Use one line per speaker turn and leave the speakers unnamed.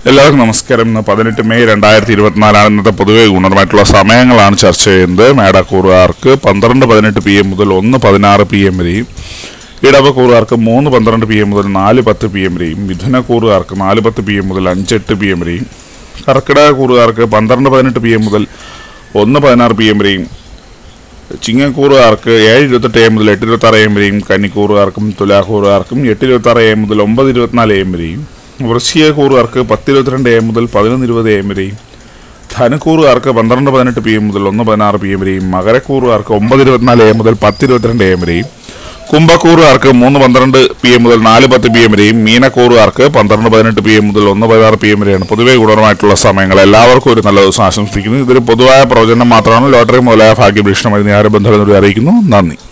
എല്ലാവർക്കും നമസ്കാരം ഇന്ന് പതിനെട്ട് മെയ് രണ്ടായിരത്തി ഇരുപത്തിനാലാണ് ഇന്നത്തെ പൊതുവെ ഗുണപരമായിട്ടുള്ള സമയങ്ങളാണ് ചർച്ച ചെയ്യുന്നത് മേടക്കൂറുകാർക്ക് പന്ത്രണ്ട് പതിനെട്ട് പി എം മുതൽ ഒന്ന് പതിനാറ് പി എം വരെയും ഇടവക്കൂറുകാർക്ക് മൂന്ന് പന്ത്രണ്ട് പി എം മുതൽ നാല് പത്ത് പി എം വരെയും മിഥുനക്കൂറുകാർക്ക് നാല് പത്ത് പി എം മുതൽ അഞ്ചെട്ട് പി എം വരെയും കർക്കിടക കൂറുകാർക്ക് പന്ത്രണ്ട് പതിനെട്ട് പി എം മുതൽ ഒന്ന് പതിനാറ് പി എം വരെയും ചിങ്ങക്കൂറുകാർക്ക് ഏഴ് ഇരുപത്തെട്ട് എം മുതൽ എട്ട് ഇരുപത്താറ് എം വരെയും കന്നിക്കൂറുകാർക്കും തുലാക്കൂറുകാർക്കും എട്ട് ഇരുപത്താറ് എം മുതൽ ഒമ്പത് ഇരുപത്തിനാല് എം വരെയും വൃശ്ചികക്കൂറുകാർക്ക് പത്ത് ഇരുപത്തിരണ്ട് എം മുതൽ പതിനൊന്ന് ഇരുപത് എം വരെയും ധനക്കൂറുകാർക്ക് പന്ത്രണ്ട് പതിനെട്ട് പി എം മുതൽ ഒന്ന് പതിനാറ് പി എം വരെയും മകരക്കൂറുകാർക്ക് ഒമ്പത് ഇരുപത്തിനാല് എം മുതൽ പത്ത് ഇരുപത്തിരണ്ട് എം വരെയും കുംഭക്കൂറുകാർക്ക് മൂന്ന് പന്ത്രണ്ട് പി എം മുതൽ നാല് പത്ത് പി എം വരെയും മീനക്കൂറുകാർക്ക് പന്ത്രണ്ട് പതിനെട്ട് പി എം മുതൽ ഒന്ന് പതിനാറ് പി എം വരെയാണ് പൊതുവെ ഗുണപരമായിട്ടുള്ള സമയങ്ങൾ എല്ലാവർക്കും ഒരു നല്ല ദിവസം ആശംസിക്കുന്നു ഇതൊരു പൊതുവായ പ്രവചനം മാത്രമാണ് ലോട്ടറി മുതലായ ഭാഗ്യഭീഷണമായി നേരെ ബന്ധപ്പെടുന്നവരെ അറിയിക്കുന്നു നന്ദി